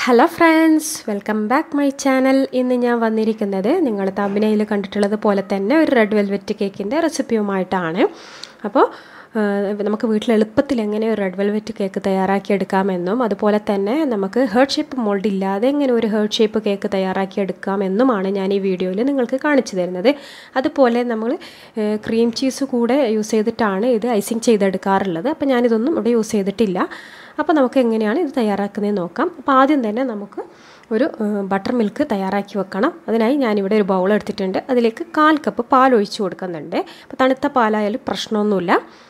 Hello friends welcome back my channel ഇന്ന് ഞാൻ വന്നിരിക്കുന്നത് നിങ്ങൾ തമ്പിനയിൽ കണ്ടിട്ടുള്ളത് പോലെ തന്നെ ഒരു റെഡ് വെൽവെറ്റ് കേക്കിൻ്റെ റെസിപ്പിയുമായിട്ടാണ് അപ്പോൾ നമുക്ക് വീട്ടിൽ എളുപ്പത്തിൽ എങ്ങനെ ഒരു റെഡ് വെൽവെറ്റ് കേക്ക് തയ്യാറാക്കി എടുക്കാമെന്നും അതുപോലെ തന്നെ നമുക്ക് ഹേർട്ട് ഷേപ്പ് മോൾഡ് ഇല്ലാതെ എങ്ങനെ ഒരു ഹേർട്ട് ഷേപ്പ് കേക്ക് തയ്യാറാക്കി എടുക്കാമെന്നുമാണ് ഞാൻ ഈ വീഡിയോയിൽ നിങ്ങൾക്ക് കാണിച്ചു തരുന്നത് അതുപോലെ നമ്മൾ ക്രീം ചീസ് കൂടെ യൂസ് ചെയ്തിട്ടാണ് ഇത് ഐസിങ് ചെയ്തെടുക്കാറുള്ളത് അപ്പോൾ ഞാനിതൊന്നും ഇവിടെ യൂസ് ചെയ്തിട്ടില്ല അപ്പോൾ നമുക്ക് എങ്ങനെയാണ് ഇത് തയ്യാറാക്കുന്നത് നോക്കാം അപ്പോൾ ആദ്യം തന്നെ നമുക്ക് ഒരു ബട്ടർ മിൽക്ക് തയ്യാറാക്കി വെക്കണം അതിനായി ഞാനിവിടെ ഒരു ബൗൾ എടുത്തിട്ടുണ്ട് അതിലേക്ക് കാൽ കപ്പ് പാൽ ഒഴിച്ചു കൊടുക്കുന്നുണ്ട് അപ്പോൾ തണുത്ത പാലായാലും പ്രശ്നമൊന്നുമില്ല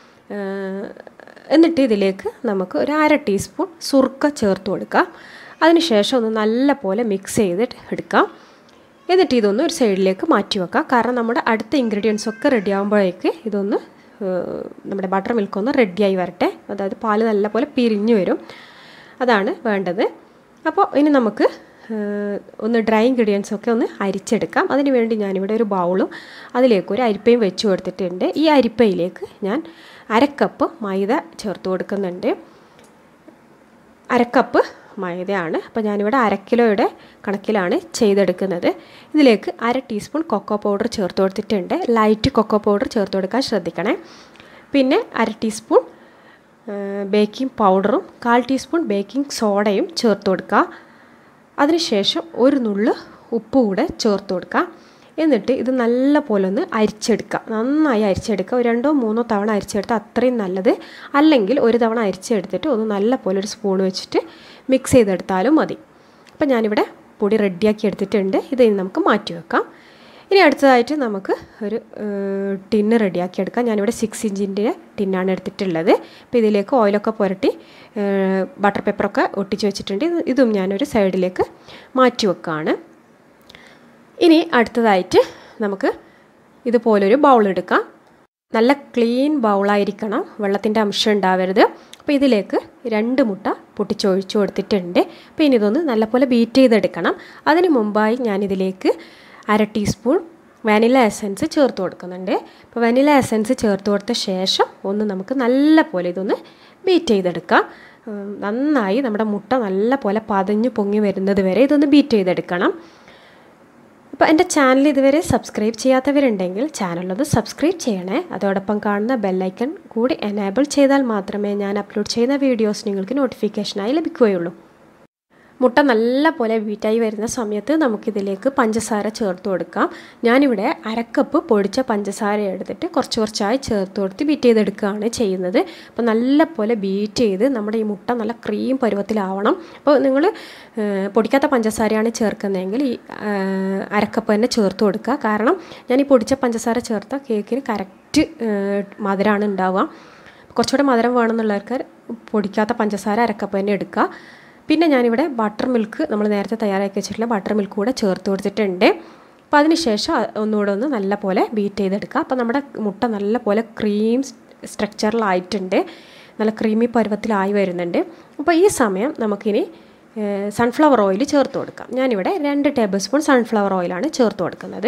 എന്നിട്ട് ഇതിലേക്ക് നമുക്ക് ഒരു അര ടീസ്പൂൺ സുർക്ക ചേർത്ത് കൊടുക്കാം അതിനുശേഷം ഒന്ന് നല്ല പോലെ മിക്സ് ചെയ്തിട്ട് എടുക്കാം എന്നിട്ട് ഇതൊന്ന് ഒരു സൈഡിലേക്ക് മാറ്റി വെക്കാം കാരണം നമ്മുടെ അടുത്ത ഇൻഗ്രീഡിയൻസ് ഒക്കെ റെഡി ആകുമ്പോഴേക്ക് ഇതൊന്ന് നമ്മുടെ ബട്ടർ മിൽക്ക് ഒന്ന് റെഡിയായി വരട്ടെ അതായത് പാല് നല്ലപോലെ പിരിഞ്ഞു വരും അതാണ് വേണ്ടത് അപ്പോൾ ഇനി നമുക്ക് ഒന്ന് ഡ്രൈ ഇൻഗ്രീഡിയൻസ് ഒക്കെ ഒന്ന് അരിച്ചെടുക്കാം അതിന് വേണ്ടി ഞാനിവിടെ ഒരു ബൗളും അതിലേക്ക് ഒരു അരിപ്പയും വെച്ച് കൊടുത്തിട്ടുണ്ട് ഈ അരിപ്പയിലേക്ക് ഞാൻ അരക്കപ്പ് മൈദ ചേർത്ത് കൊടുക്കുന്നുണ്ട് അരക്കപ്പ് മൈദയാണ് അപ്പോൾ ഞാനിവിടെ അര കിലോയുടെ കണക്കിലാണ് ചെയ്തെടുക്കുന്നത് ഇതിലേക്ക് അര ടീസ്പൂൺ കൊക്കോ പൗഡർ ചേർത്ത് കൊടുത്തിട്ടുണ്ട് ലൈറ്റ് കൊക്കോ പൗഡർ ചേർത്ത് കൊടുക്കാൻ ശ്രദ്ധിക്കണേ പിന്നെ അര ടീസ്പൂൺ ബേക്കിംഗ് പൗഡറും കാൽ ടീസ്പൂൺ ബേക്കിംഗ് സോഡയും ചേർത്ത് കൊടുക്കുക അതിനുശേഷം ഒരു നുള്ള് ഉപ്പ് കൂടെ ചേർത്ത് കൊടുക്കുക എന്നിട്ട് ഇത് നല്ല പോലെ ഒന്ന് അരിച്ചെടുക്കുക നന്നായി അരിച്ചെടുക്കുക ഒരു രണ്ടോ മൂന്നോ തവണ അരിച്ചെടുത്താൽ അത്രയും നല്ലത് അല്ലെങ്കിൽ ഒരു തവണ അരിച്ചെടുത്തിട്ട് ഒന്ന് നല്ല പോലെ ഒരു സ്പൂൺ വെച്ചിട്ട് മിക്സ് ചെയ്തെടുത്താലും മതി അപ്പം ഞാനിവിടെ പൊടി റെഡിയാക്കി എടുത്തിട്ടുണ്ട് ഇത് ഇനി നമുക്ക് മാറ്റി വെക്കാം ഇനി അടുത്തതായിട്ട് നമുക്ക് ഒരു ടിന്ന് റെഡിയാക്കി എടുക്കാം ഞാനിവിടെ സിക്സ് ഇഞ്ചിൻ്റെ ടിന്നാണ് എടുത്തിട്ടുള്ളത് അപ്പോൾ ഇതിലേക്ക് ഓയിലൊക്കെ പുരട്ടി ബട്ടർ പേപ്പറൊക്കെ ഒട്ടിച്ച് വെച്ചിട്ടുണ്ട് ഇതും ഞാനൊരു സൈഡിലേക്ക് മാറ്റി വെക്കുകയാണ് ഇനി അടുത്തതായിട്ട് നമുക്ക് ഇതുപോലൊരു ബൗൾ എടുക്കാം നല്ല ക്ലീൻ ബൗളായിരിക്കണം വെള്ളത്തിൻ്റെ അംശം ഉണ്ടാവരുത് അപ്പോൾ ഇതിലേക്ക് രണ്ട് മുട്ട പൊട്ടിച്ചൊഴിച്ചു കൊടുത്തിട്ടുണ്ട് അപ്പോൾ ഇനി ഇതൊന്ന് നല്ലപോലെ ബീറ്റ് ചെയ്തെടുക്കണം അതിന് മുമ്പായി ഞാനിതിലേക്ക് അര ടീസ്പൂൺ വാനില എസൻസ് ചേർത്ത് കൊടുക്കുന്നുണ്ട് അപ്പോൾ വാനില എസൻസ് ചേർത്ത് കൊടുത്ത ശേഷം ഒന്ന് നമുക്ക് നല്ല പോലെ ഇതൊന്ന് ബീറ്റ് ചെയ്തെടുക്കാം നന്നായി നമ്മുടെ മുട്ട നല്ല പോലെ പതഞ്ഞു പൊങ്ങി വരുന്നത് വരെ ഇതൊന്ന് ബീറ്റ് ചെയ്തെടുക്കണം അപ്പോൾ എൻ്റെ ചാനൽ ഇതുവരെ സബ്സ്ക്രൈബ് ചെയ്യാത്തവരുണ്ടെങ്കിൽ ചാനലൊന്ന് സബ്സ്ക്രൈബ് ചെയ്യണേ അതോടൊപ്പം കാണുന്ന ബെല്ലൈക്കൺ കൂടി എനേബിൾ ചെയ്താൽ മാത്രമേ ഞാൻ അപ്ലോഡ് ചെയ്യുന്ന വീഡിയോസ് നിങ്ങൾക്ക് നോട്ടിഫിക്കേഷനായി ലഭിക്കുകയുള്ളൂ മുട്ട നല്ല പോലെ ബീറ്റായി വരുന്ന സമയത്ത് നമുക്കിതിലേക്ക് പഞ്ചസാര ചേർത്ത് കൊടുക്കാം ഞാനിവിടെ അരക്കപ്പ് പൊടിച്ച പഞ്ചസാര എടുത്തിട്ട് കുറച്ച് കുറച്ചായി ചേർത്ത് കൊടുത്ത് ബീറ്റ് ചെയ്തെടുക്കുകയാണ് ചെയ്യുന്നത് അപ്പോൾ നല്ല പോലെ ബീറ്റ് ചെയ്ത് നമ്മുടെ ഈ മുട്ട നല്ല ക്രീം പരുവത്തിലാവണം അപ്പോൾ നിങ്ങൾ പൊടിക്കാത്ത പഞ്ചസാരയാണ് ചേർക്കുന്നതെങ്കിൽ ഈ അരക്കപ്പ് തന്നെ ചേർത്ത് കൊടുക്കുക കാരണം ഞാൻ ഈ പൊടിച്ച പഞ്ചസാര ചേർത്ത കേക്കിന് കറക്റ്റ് മധുരമാണ് ഉണ്ടാവുക കുറച്ചുകൂടെ മധുരം വേണമെന്നുള്ളവർക്ക് പൊടിക്കാത്ത പഞ്ചസാര അരക്കപ്പ് തന്നെ എടുക്കുക പിന്നെ ഞാനിവിടെ ബട്ടർ മിൽക്ക് നമ്മൾ നേരത്തെ തയ്യാറാക്കി വെച്ചിട്ടുള്ള ബട്ടർ മിൽക്ക് കൂടെ ചേർത്ത് കൊടുത്തിട്ടുണ്ട് അപ്പോൾ അതിനുശേഷം ഒന്നുകൂടെ ഒന്ന് നല്ല പോലെ ബീറ്റ് ചെയ്തെടുക്കുക അപ്പോൾ നമ്മുടെ മുട്ട നല്ല പോലെ ക്രീം സ്ട്രക്ചറിലായിട്ടുണ്ട് നല്ല ക്രീമി പരുവത്തിലായി വരുന്നുണ്ട് അപ്പോൾ ഈ സമയം നമുക്കിനി സൺഫ്ലവർ ഓയിൽ ചേർത്ത് കൊടുക്കാം ഞാനിവിടെ രണ്ട് ടേബിൾ സ്പൂൺ സൺഫ്ലവർ ഓയിലാണ് ചേർത്ത് കൊടുക്കുന്നത്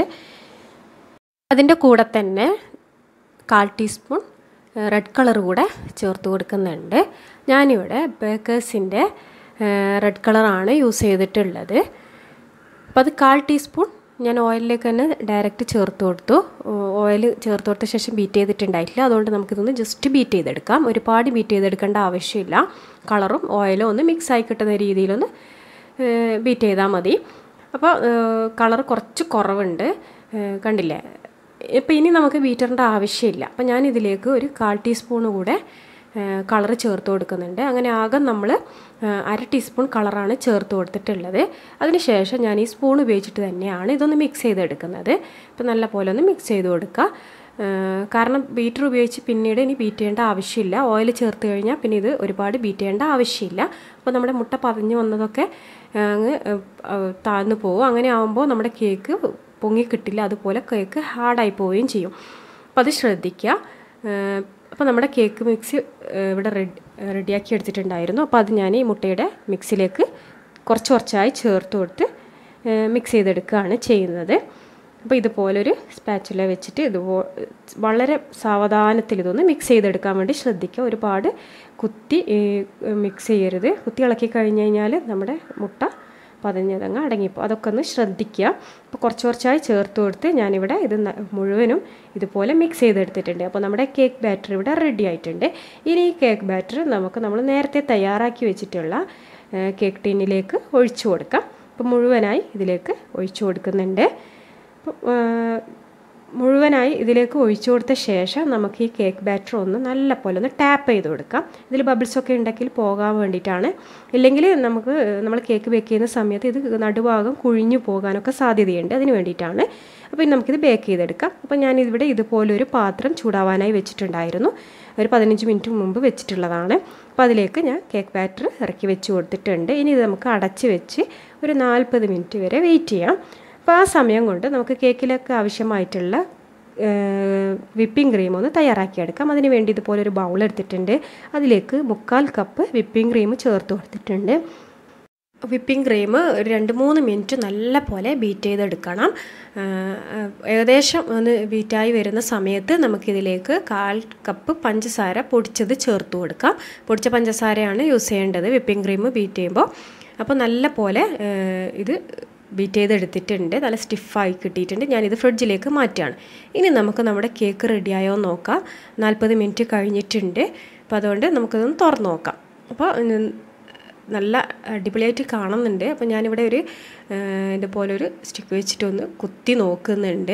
അതിൻ്റെ കൂടെ തന്നെ കാൽ ടീസ്പൂൺ റെഡ് കളർ കൂടെ ചേർത്ത് കൊടുക്കുന്നുണ്ട് ഞാനിവിടെ ബേക്കേഴ്സിൻ്റെ റെഡ് കളറാണ് യൂസ് ചെയ്തിട്ടുള്ളത് അപ്പോൾ അത് കാൽ ടീസ്പൂൺ ഞാൻ ഓയിലിലേക്ക് തന്നെ ഡയറക്റ്റ് ചേർത്ത് കൊടുത്തു ഓയിൽ ചേർത്ത് കൊടുത്ത ശേഷം ബീറ്റ് ചെയ്തിട്ടുണ്ടായിട്ടില്ല അതുകൊണ്ട് നമുക്കിതൊന്ന് ജസ്റ്റ് ബീറ്റ് ചെയ്തെടുക്കാം ഒരുപാട് ബീറ്റ് ചെയ്തെടുക്കേണ്ട ആവശ്യമില്ല കളറും ഓയിലും ഒന്ന് മിക്സ് ആയി കിട്ടുന്ന രീതിയിലൊന്ന് ബീറ്റ് ചെയ്താൽ മതി അപ്പോൾ കളർ കുറച്ച് കുറവുണ്ട് കണ്ടില്ലേ ഇപ്പോൾ ഇനി നമുക്ക് ബീറ്ററിൻ്റെ ആവശ്യമില്ല അപ്പോൾ ഞാൻ ഇതിലേക്ക് ഒരു കാൽ ടീസ്പൂണ് കൂടെ കളർ ചേർത്ത് കൊടുക്കുന്നുണ്ട് അങ്ങനെ ആകെ നമ്മൾ അര ടീസ്പൂൺ കളറാണ് ചേർത്ത് കൊടുത്തിട്ടുള്ളത് അതിനുശേഷം ഞാൻ ഈ സ്പൂൺ ഉപയോഗിച്ചിട്ട് തന്നെയാണ് ഇതൊന്ന് മിക്സ് ചെയ്തെടുക്കുന്നത് അപ്പോൾ നല്ല പോലെ ഒന്ന് മിക്സ് ചെയ്ത് കൊടുക്കുക കാരണം ബീറ്റർ ഉപയോഗിച്ച് പിന്നീട് ഇനി ബീറ്റ് ചെയ്യേണ്ട ആവശ്യമില്ല ഓയിൽ ചേർത്ത് കഴിഞ്ഞാൽ പിന്നെ ഇത് ഒരുപാട് ബീറ്റ് ചെയ്യേണ്ട ആവശ്യമില്ല അപ്പോൾ നമ്മുടെ മുട്ട പതഞ്ഞു വന്നതൊക്കെ അങ്ങ് താഴ്ന്നു പോകും അങ്ങനെ ആകുമ്പോൾ നമ്മുടെ കേക്ക് പൊങ്ങി കിട്ടില്ല അതുപോലെ കേക്ക് ഹാർഡായി പോവുകയും ചെയ്യും അപ്പോൾ അത് ശ്രദ്ധിക്കുക അപ്പോൾ നമ്മുടെ കേക്ക് മിക്സ് ഇവിടെ റെഡി റെഡിയാക്കി എടുത്തിട്ടുണ്ടായിരുന്നു അപ്പോൾ അത് ഞാൻ ഈ മുട്ടയുടെ മിക്സിലേക്ക് കുറച്ച് കുറച്ചായി ചേർത്ത് കൊടുത്ത് മിക്സ് ചെയ്തെടുക്കുകയാണ് ചെയ്യുന്നത് അപ്പോൾ ഇതുപോലൊരു സ്പാച്ചുല വെച്ചിട്ട് ഇതുപോ വളരെ സാവധാനത്തിൽ ഇതൊന്ന് മിക്സ് ചെയ്തെടുക്കാൻ വേണ്ടി ശ്രദ്ധിക്കുക ഒരുപാട് കുത്തി മിക്സ് ചെയ്യരുത് കുത്തി ഇളക്കി കഴിഞ്ഞ് കഴിഞ്ഞാൽ നമ്മുടെ മുട്ട പതഞ്ഞതങ്ങ് അടങ്ങിപ്പോൾ അതൊക്കെ ഒന്ന് ശ്രദ്ധിക്കുക അപ്പോൾ കുറച്ച് കുറച്ചായി ചേർത്ത് കൊടുത്ത് ഞാനിവിടെ ഇത് മുഴുവനും ഇതുപോലെ മിക്സ് ചെയ്തെടുത്തിട്ടുണ്ട് അപ്പോൾ നമ്മുടെ കേക്ക് ബാറ്റർ ഇവിടെ റെഡി ആയിട്ടുണ്ട് ഇനി ഈ കേക്ക് ബാറ്റർ നമുക്ക് നമ്മൾ നേരത്തെ തയ്യാറാക്കി വെച്ചിട്ടുള്ള കേക്ക് ടീനിലേക്ക് ഒഴിച്ചു കൊടുക്കാം അപ്പോൾ മുഴുവനായി ഇതിലേക്ക് ഒഴിച്ചു കൊടുക്കുന്നുണ്ട് മുഴുവനായി ഇതിലേക്ക് ഒഴിച്ചു കൊടുത്ത ശേഷം നമുക്ക് ഈ കേക്ക് ബാറ്റർ ഒന്ന് നല്ല പോലെ ഒന്ന് ടാപ്പ് ചെയ്ത് കൊടുക്കാം ഇതിൽ ബബിൾസൊക്കെ ഉണ്ടെങ്കിൽ പോകാൻ വേണ്ടിയിട്ടാണ് ഇല്ലെങ്കിൽ നമുക്ക് നമ്മൾ കേക്ക് ബേക്ക് ചെയ്യുന്ന സമയത്ത് ഇത് നടുഭാഗം കുഴിഞ്ഞു പോകാനൊക്കെ സാധ്യതയുണ്ട് അതിന് വേണ്ടിയിട്ടാണ് അപ്പോൾ ഇനി നമുക്കിത് ബേക്ക് ചെയ്തെടുക്കാം അപ്പോൾ ഞാൻ ഇവിടെ ഇതുപോലൊരു പാത്രം ചൂടാവാനായി വെച്ചിട്ടുണ്ടായിരുന്നു ഒരു പതിനഞ്ച് മിനിറ്റ് മുമ്പ് വെച്ചിട്ടുള്ളതാണ് അപ്പോൾ അതിലേക്ക് ഞാൻ കേക്ക് ബാറ്റർ ഇറക്കി വെച്ച് കൊടുത്തിട്ടുണ്ട് ഇനി ഇത് നമുക്ക് അടച്ച് വെച്ച് ഒരു നാൽപ്പത് മിനിറ്റ് വരെ വെയിറ്റ് ചെയ്യാം അപ്പോൾ ആ സമയം കൊണ്ട് നമുക്ക് കേക്കിലേക്ക് ആവശ്യമായിട്ടുള്ള വിപ്പിംഗ് ക്രീം ഒന്ന് തയ്യാറാക്കിയെടുക്കാം അതിന് വേണ്ടി ഇതുപോലെ ഒരു ബൗൾ എടുത്തിട്ടുണ്ട് അതിലേക്ക് മുക്കാൽ കപ്പ് വിപ്പിംഗ് ക്രീം ചേർത്ത് കൊടുത്തിട്ടുണ്ട് വിപ്പിംഗ് ക്രീം ഒരു രണ്ട് മൂന്ന് മിനിറ്റ് നല്ല പോലെ ബീറ്റ് ചെയ്തെടുക്കണം ഏകദേശം ഒന്ന് ബീറ്റായി വരുന്ന സമയത്ത് നമുക്കിതിലേക്ക് കാൽ കപ്പ് പഞ്ചസാര പൊടിച്ചത് ചേർത്ത് കൊടുക്കാം പൊടിച്ച പഞ്ചസാരയാണ് യൂസ് ചെയ്യേണ്ടത് വിപ്പിംഗ് ക്രീം ബീറ്റ് ചെയ്യുമ്പോൾ അപ്പോൾ നല്ല പോലെ ഇത് ബീറ്റ് ചെയ്തെടുത്തിട്ടുണ്ട് നല്ല സ്റ്റിഫായി കിട്ടിയിട്ടുണ്ട് ഞാനിത് ഫ്രിഡ്ജിലേക്ക് മാറ്റുകയാണ് ഇനി നമുക്ക് നമ്മുടെ കേക്ക് റെഡിയായോ എന്ന് നോക്കാം നാൽപ്പത് മിനിറ്റ് കഴിഞ്ഞിട്ടുണ്ട് അപ്പോൾ അതുകൊണ്ട് നമുക്കതൊന്ന് തുറന്ന് നോക്കാം അപ്പോൾ നല്ല അടിപൊളിയായിട്ട് കാണുന്നുണ്ട് അപ്പോൾ ഞാനിവിടെ ഒരു ഇതുപോലൊരു സ്റ്റിക്ക് വെച്ചിട്ടൊന്ന് കുത്തി നോക്കുന്നുണ്ട്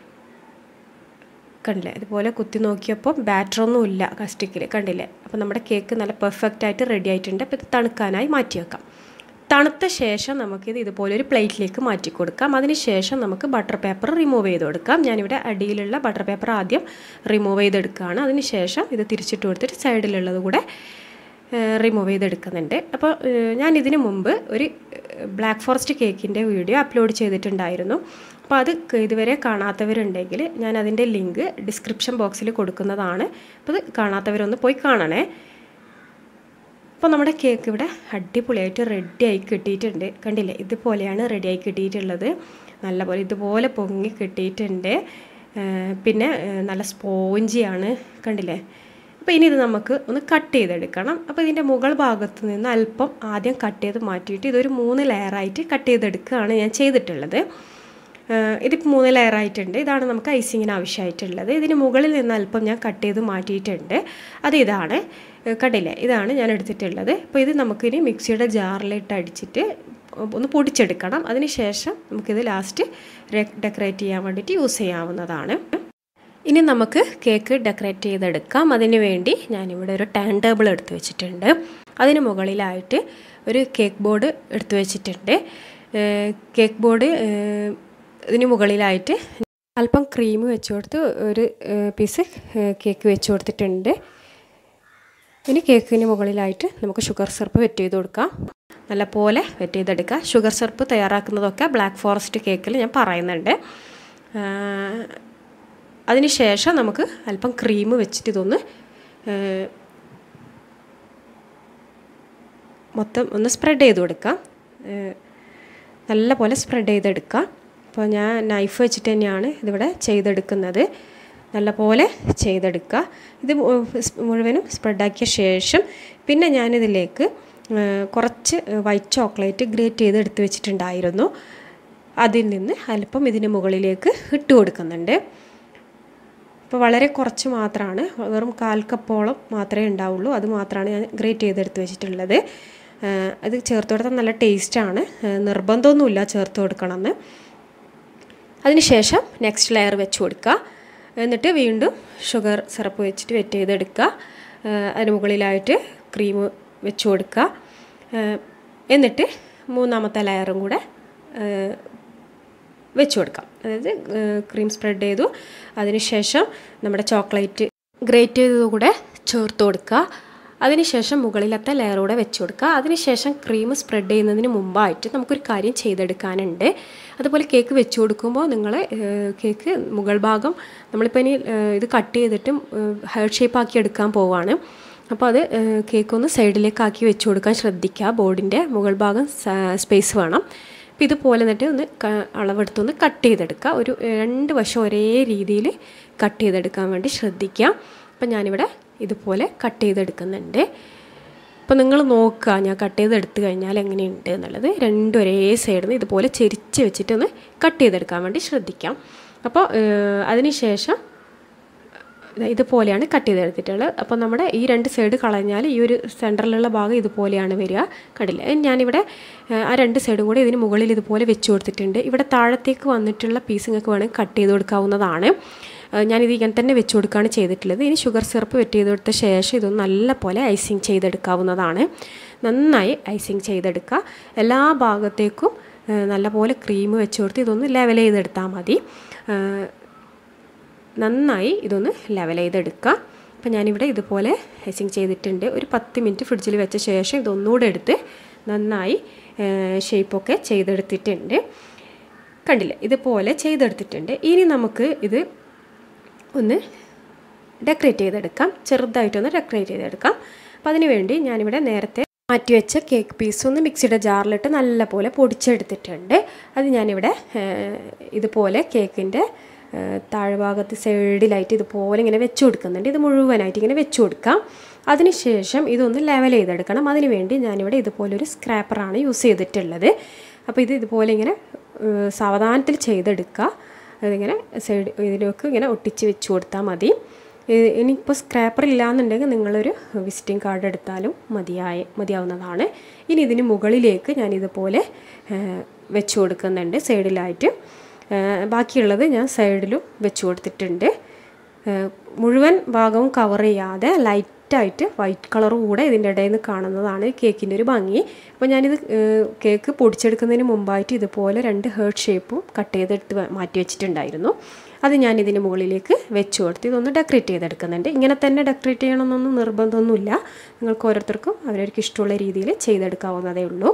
കണ്ടില്ലേ ഇതുപോലെ കുത്തി നോക്കിയപ്പോൾ ബാറ്ററൊന്നും ഇല്ല കസ്റ്റിക്കിൽ കണ്ടില്ലേ അപ്പോൾ നമ്മുടെ കേക്ക് നല്ല പെർഫെക്റ്റ് ആയിട്ട് റെഡി ആയിട്ടുണ്ട് അപ്പോൾ ഇത് തണുക്കാനായി മാറ്റി വെക്കാം തണുത്ത ശേഷം നമുക്കിത് ഇതുപോലെ ഒരു പ്ലേറ്റിലേക്ക് മാറ്റി കൊടുക്കാം അതിന് ശേഷം നമുക്ക് ബട്ടർ പേപ്പർ റിമൂവ് ചെയ്ത് കൊടുക്കാം ഞാനിവിടെ അടിയിലുള്ള ബട്ടർ പേപ്പർ ആദ്യം റിമൂവ് ചെയ്തെടുക്കുകയാണ് അതിന് ശേഷം ഇത് തിരിച്ചിട്ട് കൊടുത്തിട്ട് സൈഡിലുള്ളത് കൂടെ റിമൂവ് ചെയ്തെടുക്കുന്നുണ്ട് അപ്പോൾ ഞാൻ ഇതിന് മുമ്പ് ഒരു ബ്ലാക്ക് ഫോറസ്റ്റ് കേക്കിൻ്റെ വീഡിയോ അപ്ലോഡ് ചെയ്തിട്ടുണ്ടായിരുന്നു അപ്പോൾ അത് ഇതുവരെ കാണാത്തവരുണ്ടെങ്കിൽ ഞാൻ അതിൻ്റെ ലിങ്ക് ഡിസ്ക്രിപ്ഷൻ ബോക്സിൽ കൊടുക്കുന്നതാണ് അപ്പോൾ അത് കാണാത്തവരൊന്ന് പോയി കാണണേ അപ്പോൾ നമ്മുടെ കേക്ക് ഇവിടെ അടിപൊളിയായിട്ട് റെഡിയായി കിട്ടിയിട്ടുണ്ട് കണ്ടില്ലേ ഇതുപോലെയാണ് റെഡിയായി കിട്ടിയിട്ടുള്ളത് നല്ലപോലെ ഇതുപോലെ പൊങ്ങി കിട്ടിയിട്ടുണ്ട് പിന്നെ നല്ല സ്പോഞ്ചിയാണ് കണ്ടില്ലേ അപ്പോൾ ഇനി ഇത് നമുക്ക് ഒന്ന് കട്ട് ചെയ്തെടുക്കണം അപ്പോൾ ഇതിൻ്റെ മുകൾ ഭാഗത്ത് നിന്ന് അല്പം ആദ്യം കട്ട് ചെയ്ത് മാറ്റിയിട്ട് ഇതൊരു മൂന്ന് ലെയറായിട്ട് കട്ട് ചെയ്തെടുക്കുകയാണ് ഞാൻ ചെയ്തിട്ടുള്ളത് ഇതിപ്പോൾ മൂന്ന് ലെയറായിട്ടുണ്ട് ഇതാണ് നമുക്ക് ഐസിങ്ങിന് ആവശ്യമായിട്ടുള്ളത് ഇതിന് മുകളിൽ നിന്ന് അല്പം ഞാൻ കട്ട് ചെയ്ത് മാറ്റിയിട്ടുണ്ട് അത് ഇതാണ് കണ്ടില്ലേ ഇതാണ് ഞാൻ എടുത്തിട്ടുള്ളത് അപ്പോൾ ഇത് നമുക്കിനി മിക്സിയുടെ ജാറിലിട്ട് അടിച്ചിട്ട് ഒന്ന് പൊടിച്ചെടുക്കണം അതിന് ശേഷം നമുക്കിത് ലാസ്റ്റ് ഡെക്കറേറ്റ് ചെയ്യാൻ വേണ്ടിയിട്ട് യൂസ് ചെയ്യാവുന്നതാണ് ഇനി നമുക്ക് കേക്ക് ഡെക്കറേറ്റ് ചെയ്തെടുക്കാം അതിന് വേണ്ടി ഞാനിവിടെ ഒരു ടേൺ ടേബിൾ എടുത്ത് വെച്ചിട്ടുണ്ട് അതിന് മുകളിലായിട്ട് ഒരു കേക്ക് ബോർഡ് എടുത്ത് വെച്ചിട്ടുണ്ട് കേക്ക് ബോർഡ് ഇതിന് മുകളിലായിട്ട് അല്പം ക്രീം വെച്ച് കൊടുത്ത് ഒരു പീസ് കേക്ക് വെച്ച് കൊടുത്തിട്ടുണ്ട് ഇനി കേക്കിന് മുകളിലായിട്ട് നമുക്ക് ഷുഗർ സിറപ്പ് വെറ്റ് ചെയ്ത് കൊടുക്കാം നല്ലപോലെ വെറ്റ് ചെയ്തെടുക്കുക ഷുഗർ സിറപ്പ് തയ്യാറാക്കുന്നതൊക്കെ ബ്ലാക്ക് ഫോറസ്റ്റ് കേക്കിൽ ഞാൻ പറയുന്നുണ്ട് അതിന് ശേഷം നമുക്ക് അല്പം ക്രീം വെച്ചിട്ട് ഇതൊന്ന് മൊത്തം ഒന്ന് സ്പ്രെഡ് ചെയ്ത് കൊടുക്കാം നല്ല പോലെ സ്പ്രെഡ് ചെയ്തെടുക്കാം അപ്പോൾ ഞാൻ നൈഫ് വെച്ചിട്ട് തന്നെയാണ് ഇതിവിടെ ചെയ്തെടുക്കുന്നത് നല്ല പോലെ ചെയ്തെടുക്കുക ഇത് മുഴുവനും സ്പ്രെഡാക്കിയ ശേഷം പിന്നെ ഞാനിതിലേക്ക് കുറച്ച് വൈറ്റ് ചോക്ലേറ്റ് ഗ്രേറ്റ് ചെയ്ത് എടുത്ത് വെച്ചിട്ടുണ്ടായിരുന്നു അതിൽ നിന്ന് അല്പം ഇതിന് മുകളിലേക്ക് ഇട്ട് കൊടുക്കുന്നുണ്ട് അപ്പോൾ വളരെ കുറച്ച് മാത്രമാണ് വെറും കാൽ കപ്പോളം മാത്രമേ ഉണ്ടാവുള്ളൂ അത് മാത്രമാണ് ഞാൻ ഗ്രേറ്റ് ചെയ്തെടുത്ത് വെച്ചിട്ടുള്ളത് അത് ചേർത്ത് കൊടുത്താൽ നല്ല ടേസ്റ്റാണ് നിർബന്ധമൊന്നുമില്ല ചേർത്ത് കൊടുക്കണമെന്ന് അതിനുശേഷം നെക്സ്റ്റ് ലെയർ വെച്ച് കൊടുക്കുക എന്നിട്ട് വീണ്ടും ഷുഗർ സിറപ്പ് വെച്ചിട്ട് വെറ്റ് ചെയ്തെടുക്കുക അതിന് മുകളിലായിട്ട് ക്രീം വെച്ച് കൊടുക്കുക എന്നിട്ട് മൂന്നാമത്തെ ലെയറും കൂടെ വെച്ച് കൊടുക്കാം അതായത് ക്രീം സ്പ്രെഡ് ചെയ്തു അതിനുശേഷം നമ്മുടെ ചോക്ലേറ്റ് ഗ്രേറ്റ് ചെയ്തത് കൂടെ ചേർത്ത് കൊടുക്കുക അതിനുശേഷം മുകളിലത്തെ ലെയർ കൂടെ വെച്ച് കൊടുക്കുക അതിനുശേഷം ക്രീം സ്പ്രെഡ് ചെയ്യുന്നതിന് മുമ്പായിട്ട് നമുക്കൊരു കാര്യം ചെയ്തെടുക്കാനുണ്ട് അതുപോലെ കേക്ക് വെച്ച് കൊടുക്കുമ്പോൾ നിങ്ങൾ കേക്ക് മുകൾ ഭാഗം നമ്മളിപ്പോൾ ഇനി ഇത് കട്ട് ചെയ്തിട്ടും ഹെയർ ഷേപ്പ് ആക്കി എടുക്കാൻ പോവാണ് അപ്പോൾ അത് കേക്ക് ഒന്ന് സൈഡിലേക്ക് ആക്കി വെച്ച് കൊടുക്കാൻ ശ്രദ്ധിക്കുക ബോർഡിൻ്റെ മുകൾ ഭാഗം സ്പേസ് വേണം അപ്പോൾ ഇതുപോലെ എന്നിട്ട് ഒന്ന് അളവെടുത്തൊന്ന് കട്ട് ചെയ്തെടുക്കുക ഒരു രണ്ട് വശം ഒരേ രീതിയിൽ കട്ട് ചെയ്തെടുക്കാൻ വേണ്ടി ശ്രദ്ധിക്കുക അപ്പം ഞാനിവിടെ ഇതുപോലെ കട്ട് ചെയ്തെടുക്കുന്നുണ്ട് അപ്പോൾ നിങ്ങൾ നോക്കുക ഞാൻ കട്ട് ചെയ്തെടുത്ത് കഴിഞ്ഞാൽ എങ്ങനെയുണ്ട് എന്നുള്ളത് രണ്ടും ഒരേ സൈഡിൽ നിന്ന് ഇതുപോലെ ചെരിച്ച് വെച്ചിട്ടൊന്ന് കട്ട് ചെയ്തെടുക്കാൻ വേണ്ടി ശ്രദ്ധിക്കാം അപ്പോൾ അതിന് ശേഷം ഇതുപോലെയാണ് കട്ട് ചെയ്തെടുത്തിട്ടുള്ളത് അപ്പോൾ നമ്മുടെ ഈ രണ്ട് സൈഡ് കളഞ്ഞാൽ ഈ ഒരു സെൻറ്ററിലുള്ള ഭാഗം ഇതുപോലെയാണ് വരിക കണ്ടില്ല ഞാനിവിടെ ആ രണ്ട് സൈഡും കൂടെ ഇതിന് മുകളിൽ ഇതുപോലെ വെച്ച് കൊടുത്തിട്ടുണ്ട് ഇവിടെ താഴത്തേക്ക് വന്നിട്ടുള്ള പീസ് നിങ്ങൾക്ക് വേണമെങ്കിൽ കട്ട് ചെയ്ത് കൊടുക്കാവുന്നതാണ് ഞാനിത് ഇങ്ങനെ തന്നെ വെച്ച് കൊടുക്കുകയാണ് ചെയ്തിട്ടുള്ളത് ഇനി ഷുഗർ സിറപ്പ് വെറ്റ് ചെയ്ത് കൊടുത്ത ശേഷം ഇതൊന്ന് നല്ല പോലെ ഐസിങ് ചെയ്തെടുക്കാവുന്നതാണ് നന്നായി ഐസിങ് ചെയ്തെടുക്കുക എല്ലാ ഭാഗത്തേക്കും നല്ലപോലെ ക്രീം വെച്ച് കൊടുത്ത് ഇതൊന്ന് ലെവൽ ചെയ്തെടുത്താൽ മതി നന്നായി ഇതൊന്ന് ലെവൽ ചെയ്തെടുക്കുക അപ്പോൾ ഞാനിവിടെ ഇതുപോലെ ഐസിങ് ചെയ്തിട്ടുണ്ട് ഒരു പത്ത് മിനിറ്റ് ഫ്രിഡ്ജിൽ വെച്ച ശേഷം ഇതൊന്നുകൂടെ എടുത്ത് നന്നായി ഷേപ്പൊക്കെ ചെയ്തെടുത്തിട്ടുണ്ട് കണ്ടില്ലേ ഇതുപോലെ ചെയ്തെടുത്തിട്ടുണ്ട് ഇനി നമുക്ക് ഇത് ഒന്ന് ഡെക്കറേറ്റ് ചെയ്തെടുക്കാം ചെറുതായിട്ടൊന്ന് ഡെക്കറേറ്റ് ചെയ്തെടുക്കാം അപ്പോൾ അതിന് വേണ്ടി ഞാനിവിടെ നേരത്തെ മാറ്റി വെച്ച കേക്ക് പീസ് ഒന്ന് മിക്സിയുടെ ജാറിലിട്ട് നല്ലപോലെ പൊടിച്ചെടുത്തിട്ടുണ്ട് അത് ഞാനിവിടെ ഇതുപോലെ കേക്കിൻ്റെ താഴ്ഭാഗത്ത് സൈഡിലായിട്ട് ഇതുപോലെ ഇങ്ങനെ വെച്ച് കൊടുക്കുന്നുണ്ട് ഇത് മുഴുവനായിട്ട് ഇങ്ങനെ വെച്ച് കൊടുക്കാം അതിനുശേഷം ഇതൊന്ന് ലെവൽ ചെയ്തെടുക്കണം അതിന് വേണ്ടി ഞാനിവിടെ ഇതുപോലൊരു സ്ക്രാപ്പറാണ് യൂസ് ചെയ്തിട്ടുള്ളത് അപ്പോൾ ഇത് ഇതുപോലെ ഇങ്ങനെ സാവധാനത്തിൽ ചെയ്തെടുക്കുക അതിങ്ങനെ സൈഡ് ഇതിലേക്ക് ഇങ്ങനെ ഒട്ടിച്ച് വെച്ച് കൊടുത്താൽ മതി ഇനിയിപ്പോൾ സ്ക്രാപ്പർ ഇല്ലയെന്നുണ്ടെങ്കിൽ നിങ്ങളൊരു വിസിറ്റിംഗ് കാർഡ് എടുത്താലും മതിയായ മതിയാവുന്നതാണ് ഇനി ഇതിന് മുകളിലേക്ക് ഞാൻ ഇതുപോലെ വെച്ച് കൊടുക്കുന്നുണ്ട് സൈഡിലായിട്ട് ബാക്കിയുള്ളത് ഞാൻ സൈഡിലും വെച്ച് കൊടുത്തിട്ടുണ്ട് മുഴുവൻ ഭാഗവും കവർ ചെയ്യാതെ ലൈറ്റായിട്ട് വൈറ്റ് കളർ കൂടെ ഇതിൻ്റെ ഇടയിൽ നിന്ന് കാണുന്നതാണ് കേക്കിൻ്റെ ഒരു ഭംഗി അപ്പോൾ ഞാനിത് കേക്ക് പൊടിച്ചെടുക്കുന്നതിന് മുമ്പായിട്ട് ഇതുപോലെ രണ്ട് ഹേർട്ട് ഷേപ്പും കട്ട് ചെയ്തെടുത്ത് മാറ്റി വെച്ചിട്ടുണ്ടായിരുന്നു അത് ഞാൻ ഇതിന് മുകളിലേക്ക് വെച്ച് കൊടുത്ത് ഇതൊന്ന് ഡെക്കറേറ്റ് ചെയ്തെടുക്കുന്നുണ്ട് ഇങ്ങനെ തന്നെ ഡെക്കറേറ്റ് ചെയ്യണമെന്നൊന്നും നിർബന്ധമൊന്നുമില്ല നിങ്ങൾക്ക് ഓരോരുത്തർക്കും അവരവർക്ക് ഇഷ്ടമുള്ള രീതിയിൽ ചെയ്തെടുക്കാവുന്നതേ ഉള്ളൂ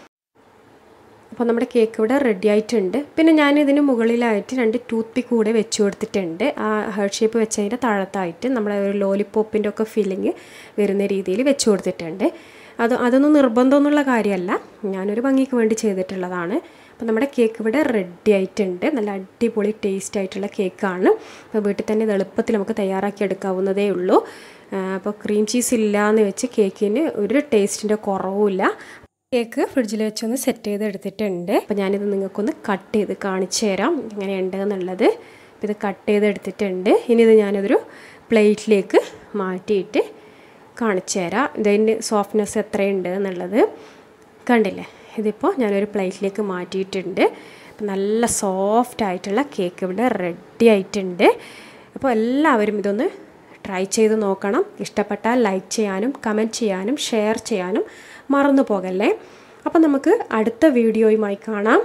അപ്പോൾ നമ്മുടെ കേക്ക് ഇവിടെ റെഡി ആയിട്ടുണ്ട് പിന്നെ ഞാൻ ഇതിന് മുകളിലായിട്ട് രണ്ട് ടൂത്ത് പിക്ക് കൂടെ വെച്ച് കൊടുത്തിട്ടുണ്ട് ആ ഹേർട്ട് ഷേപ്പ് വെച്ചതിൻ്റെ താഴത്തായിട്ട് നമ്മുടെ ഒരു ലോലിപ്പോപ്പിൻ്റെ ഒക്കെ ഫീലിംഗ് വരുന്ന രീതിയിൽ വെച്ച് കൊടുത്തിട്ടുണ്ട് അത് അതൊന്നും നിർബന്ധമൊന്നുമുള്ള കാര്യമല്ല ഞാനൊരു ഭംഗിക്ക് വേണ്ടി ചെയ്തിട്ടുള്ളതാണ് അപ്പോൾ നമ്മുടെ കേക്ക് ഇവിടെ റെഡി ആയിട്ടുണ്ട് നല്ല അടിപൊളി ടേസ്റ്റ് ആയിട്ടുള്ള കേക്കാണ് അപ്പോൾ വീട്ടിൽ തന്നെ ഇത് എളുപ്പത്തിൽ നമുക്ക് തയ്യാറാക്കി എടുക്കാവുന്നതേ ഉള്ളൂ അപ്പോൾ ക്രീം ചീസ് ഇല്ല എന്ന് വെച്ച് കേക്കിന് ഒരു ടേസ്റ്റിൻ്റെ കുറവുമില്ല കേക്ക് ഫ്രിഡ്ജിൽ വെച്ചൊന്ന് സെറ്റ് ചെയ്ത് എടുത്തിട്ടുണ്ട് അപ്പോൾ ഞാനിത് നിങ്ങൾക്കൊന്ന് കട്ട് ചെയ്ത് കാണിച്ചു തരാം എങ്ങനെയുണ്ട് എന്നുള്ളത് അപ്പോൾ ഇത് കട്ട് ചെയ്ത് എടുത്തിട്ടുണ്ട് ഇനി ഇത് ഞാനതൊരു പ്ലേറ്റിലേക്ക് മാറ്റിയിട്ട് കാണിച്ചു തരാം ഇതിൻ്റെ സോഫ്റ്റ്നെസ് എത്രയുണ്ട് എന്നുള്ളത് കണ്ടില്ലേ ഇതിപ്പോൾ ഞാനൊരു പ്ലേറ്റിലേക്ക് മാറ്റിയിട്ടുണ്ട് നല്ല സോഫ്റ്റ് ആയിട്ടുള്ള കേക്ക് ഇവിടെ റെഡി ആയിട്ടുണ്ട് അപ്പോൾ എല്ലാവരും ഇതൊന്ന് ട്രൈ ചെയ്ത് നോക്കണം ഇഷ്ടപ്പെട്ടാൽ ലൈക്ക് ചെയ്യാനും കമൻറ്റ് ചെയ്യാനും ഷെയർ ചെയ്യാനും മറന്നു പോകല്ലേ അപ്പോൾ നമുക്ക് അടുത്ത വീഡിയോയുമായി കാണാം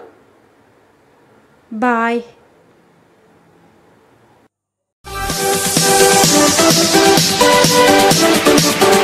ബായ് Thank you.